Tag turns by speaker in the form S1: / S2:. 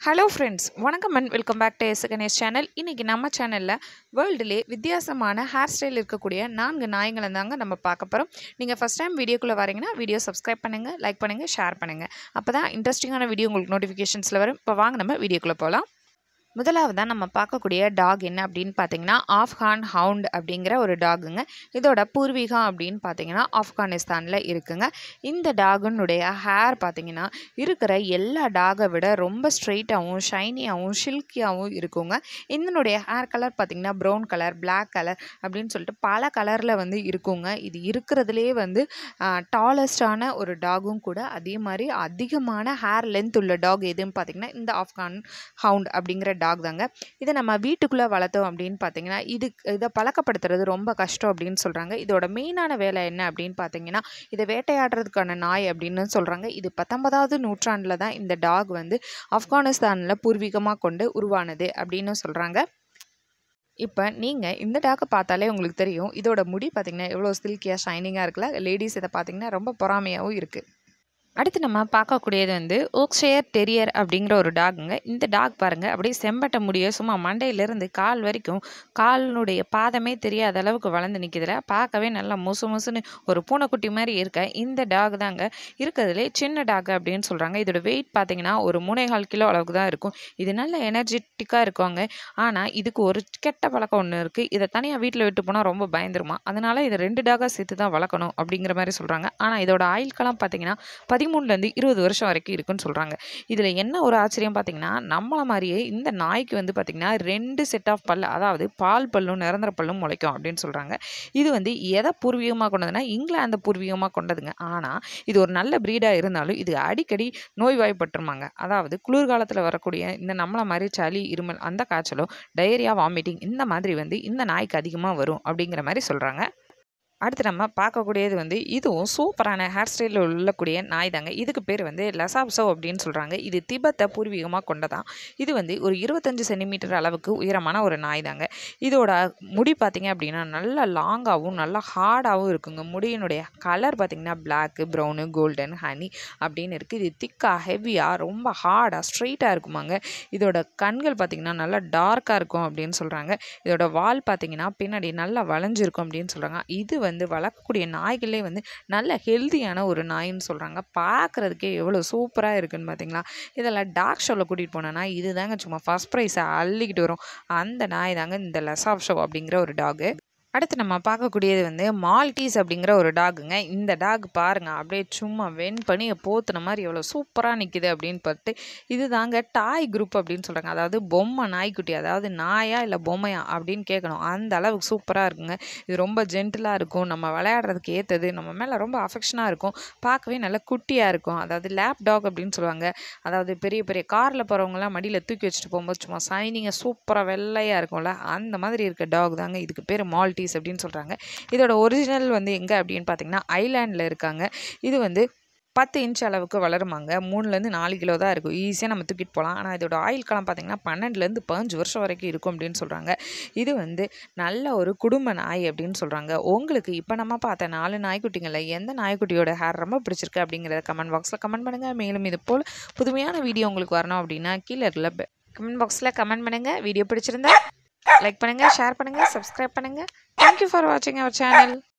S1: hello friends வணக்கம் and welcome back to S Ganesh channel இன்றைக்கி நம்ம சேனலில் வேர்ல்டுலே வித்தியாசமான ஹேர் ஸ்டைல் இருக்கக்கூடிய நான்கு நாய்களை தாங்க நம்ம பார்க்க போகிறோம் நீங்கள் ஃபஸ்ட் டைம் வீடியோக்குள்ளே வரீங்கன்னா வீடியோ சப்ஸ்கிரைப் பண்ணுங்கள் லைக் பண்ணுங்கள் ஷேர் பண்ணுங்கள் அப்போ தான் இன்ட்ரெஸ்டிங்கான வீடியோ உங்களுக்கு நோட்டிஃபிகேஷன்ஸில் வரும் இப்போ வாங்க நம்ம வீடியோக்குள்ளே போகலாம் முதலாவதாக நம்ம பார்க்கக்கூடிய டாக் என்ன அப்படின்னு பார்த்தீங்கன்னா ஆஃப்கான் ஹவுண்ட் அப்படிங்கிற ஒரு டாகுங்க இதோட பூர்வீகம் அப்படின்னு பார்த்தீங்கன்னா ஆப்கானிஸ்தானில் இருக்குங்க இந்த டாகுனுடைய ஹேர் பார்த்தீங்கன்னா இருக்கிற எல்லா டாகை விட ரொம்ப ஸ்ட்ரெயிட்டாகவும் ஷைனியாகவும் ஷில்கியாகவும் இருக்குங்க இதனுடைய ஹேர் கலர் பார்த்தீங்கன்னா ப்ரௌன் கலர் பிளாக் கலர் அப்படின்னு சொல்லிட்டு பல கலரில் வந்து இருக்குங்க இது இருக்கிறதுலே வந்து டாலஸ்டான ஒரு டாகும் கூட அதே மாதிரி அதிகமான ஹேர் லென்த் உள்ள டாக் எதுன்னு பார்த்தீங்கன்னா இந்த ஆப்கான் ஹவுண்ட் அப்படிங்கிற டாக் தாங்க இதை நம்ம வீட்டுக்குள்ளே வளர்த்தோம் அப்படின்னு பார்த்தீங்கன்னா இது இதை பழக்கப்படுத்துறது ரொம்ப கஷ்டம் அப்படின்னு சொல்கிறாங்க இதோட மெயினான வேலை என்ன அப்படின்னு பார்த்தீங்கன்னா இதை வேட்டையாடுறதுக்கான நாய் அப்படின்னு சொல்கிறாங்க இது பத்தொன்பதாவது நூற்றாண்டில் தான் இந்த டாக் வந்து ஆப்கானிஸ்தானில் பூர்வீகமாக கொண்டு உருவானது அப்படின்னு சொல்கிறாங்க இப்போ நீங்கள் இந்த டாக்கை பார்த்தாலே உங்களுக்கு தெரியும் இதோட முடி பார்த்திங்கன்னா எவ்வளோ சில்கியாக ஷைனிங்காக இருக்குல்ல லேடிஸ் இதை பார்த்திங்கன்னா ரொம்ப பொறாமையாகவும் இருக்குது அடுத்து நம்ம பார்க்கக்கூடியது வந்து ஓக்ஷேயர் டெரியர் அப்படிங்கிற ஒரு டாகுங்க இந்த டாக் பாருங்கள் அப்படியே செம்பட்ட முடிய சும்மா மண்டையிலேருந்து கால் வரைக்கும் காலினுடைய பாதமே தெரியாத அளவுக்கு வளர்ந்து நிற்கிதுல பார்க்கவே நல்லா முசு முசுன்னு ஒரு பூனைக்குட்டி மாதிரி இருக்க இந்த டாக் தாங்க இருக்கிறதுலே சின்ன டாக் அப்படின்னு சொல்கிறாங்க இதோட வெயிட் பார்த்தீங்கன்னா ஒரு மூணேகால் கிலோ அளவுக்கு தான் இருக்கும் இது நல்ல எனர்ஜெட்டிக்காக இருக்குவாங்க ஆனால் இதுக்கு ஒரு கெட்ட பழக்கம் ஒன்று இருக்குது இதை தனியாக வீட்டில் விட்டு போனால் ரொம்ப பயந்துருமா அதனால் இதை ரெண்டு டாகாக சேர்த்து தான் வளர்க்கணும் அப்படிங்கிற மாதிரி சொல்கிறாங்க ஆனால் இதோட ஆயுள் காலம் பார்த்தீங்கன்னா பதிமூணுலேருந்து இருபது வருஷம் வரைக்கும் இருக்குன்னு சொல்கிறாங்க இதில் என்ன ஒரு ஆச்சரியம் பார்த்தீங்கன்னா நம்மளை மாதிரியே இந்த நாய்க்கு வந்து பார்த்திங்கன்னா ரெண்டு செட் ஆஃப் பல் அதாவது பால் பல்லும் நிரந்தர பல்லும் முளைக்கும் அப்படின்னு சொல்கிறாங்க இது வந்து எதை பூர்வீகமாக கொண்டதுன்னா இங்கிலாந்து பூர்வீகமாக கொண்டதுங்க ஆனால் இது ஒரு நல்ல ப்ரீடாக இருந்தாலும் இது அடிக்கடி நோய்வாய்ப்பட்டுருமாங்க அதாவது குளிர்காலத்தில் வரக்கூடிய இந்த நம்மளை மாதிரி சளி இருமல் அந்த காய்ச்சலோ டயரியா வாமிட்டிங் இந்த மாதிரி வந்து இந்த நாய்க்கு அதிகமாக வரும் அப்படிங்கிற மாதிரி சொல்கிறாங்க அடுத்து நம்ம பார்க்கக்கூடியது வந்து இதுவும் சூப்பரான ஹேர் ஸ்டைலில் உள்ளக்கூடிய நாய் தாங்க இதுக்கு பேர் வந்து லசாப்சோ அப்படின்னு சொல்கிறாங்க இது திபத்தை பூர்வீகமாக கொண்டதான் இது வந்து ஒரு இருபத்தஞ்சி சென்டிமீட்டர் அளவுக்கு உயரமான ஒரு நாய் தாங்க இதோட முடி பார்த்திங்க அப்படின்னா நல்லா லாங்காகவும் நல்லா ஹார்டாகவும் இருக்குங்க முடியினுடைய கலர் பார்த்திங்கன்னா பிளாக்கு ப்ரௌனு கோல்டன் ஹனி அப்படின்னு இருக்குது இது திக்காக ஹெவியாக ரொம்ப ஹார்டாக ஸ்ட்ரெயிட்டாக இருக்குமாங்க இதோட கண்கள் பார்த்திங்கன்னா நல்லா டார்க்காக இருக்கும் அப்படின்னு சொல்கிறாங்க இதோட வால் பார்த்திங்கன்னா பின்னாடி நல்லா வளைஞ்சிருக்கும் அப்படின்னு சொல்கிறாங்க இது வந்து வந்து வளர்க்கக்கூடிய நாய்களே வந்து நல்ல ஹெல்த்தியான ஒரு நாயின்னு சொல்கிறாங்க பார்க்குறதுக்கே எவ்வளோ சூப்பராக இருக்குன்னு பார்த்தீங்களா இதெல்லாம் டாக் ஷோவில் கூட்டிகிட்டு போனேன்னா இது தாங்க சும்மா ஃபஸ்ட் ப்ரைஸை அள்ளிக்கிட்டு வரும் அந்த நாய் தாங்க இந்த லெசாப் ஷோ அப்படிங்கிற ஒரு டாகு அடுத்து நம்ம பார்க்கக்கூடியது வந்து மால்டீஸ் அப்படிங்கிற ஒரு டாகுங்க இந்த டாக் பாருங்கள் அப்படியே சும்மா வென் பண்ணி போத்துன மாதிரி எவ்வளோ சூப்பராக நிற்கிது அப்படின்னு பார்த்து இது தாங்க டாய் குரூப் அப்படின்னு சொல்கிறாங்க அதாவது பொம்மை நாய்க்குட்டி அதாவது நாயா இல்லை பொம்மையா அப்படின்னு கேட்கணும் அந்த அளவுக்கு சூப்பராக இருக்குங்க இது ரொம்ப ஜென்டிலாக இருக்கும் நம்ம விளையாடுறதுக்கு ஏற்றது நம்ம மேலே ரொம்ப அஃபெக்ஷனாக இருக்கும் பார்க்கவே நல்லா குட்டியாக இருக்கும் அதாவது லேப் டாக் அப்படின்னு சொல்லுவாங்க அதாவது பெரிய பெரிய காரில் போகிறவங்களாம் மடியில் தூக்கி வச்சுட்டு போகும்போது சும்மா சைனிங்காக சூப்பராக வெள்ளையாக இருக்கும்ல அந்த மாதிரி இருக்க டாக் தாங்க இதுக்கு பேர் மால்டி மால்டீஸ் அப்படின்னு சொல்கிறாங்க இதோட ஒரிஜினல் வந்து எங்கே அப்படின்னு பார்த்தீங்கன்னா ஐலாண்டில் இருக்காங்க இது வந்து பத்து இன்ச் அளவுக்கு வளருமாங்க மூணுலேருந்து நாலு கிலோ தான் இருக்கும் ஈஸியாக நம்ம தூக்கிட்டு போகலாம் ஆனால் இதோட ஆயில் காலம் பார்த்திங்கன்னா பன்னெண்டுலேருந்து பதினஞ்சு வருஷம் வரைக்கும் இருக்கும் அப்படின்னு சொல்கிறாங்க இது வந்து நல்ல ஒரு குடும்ப நாய் அப்படின்னு சொல்கிறாங்க உங்களுக்கு இப்போ நம்ம பார்த்த நாலு நாய்க்குட்டிங்களில் எந்த நாய்க்குட்டியோட ஹேர் ரொம்ப பிடிச்சிருக்கு அப்படிங்கிறத கமெண்ட் பாக்ஸில் கமெண்ட் பண்ணுங்கள் மேலும் இது போல் புதுமையான வீடியோ உங்களுக்கு வரணும் அப்படின்னா கீழே இருக்கல கமெண்ட் பாக்ஸில் கமெண்ட் பண்ணுங்கள் வீடியோ பிடிச்சிருந்தா லைக் பண்ணுங்கள் ஷேர் பண்ணுங்கள் சப்ஸ்கிரைப் பண்ணுங்கள் தேங்க்யூ ஃபார் வாட்சிங் அவர் சேனல்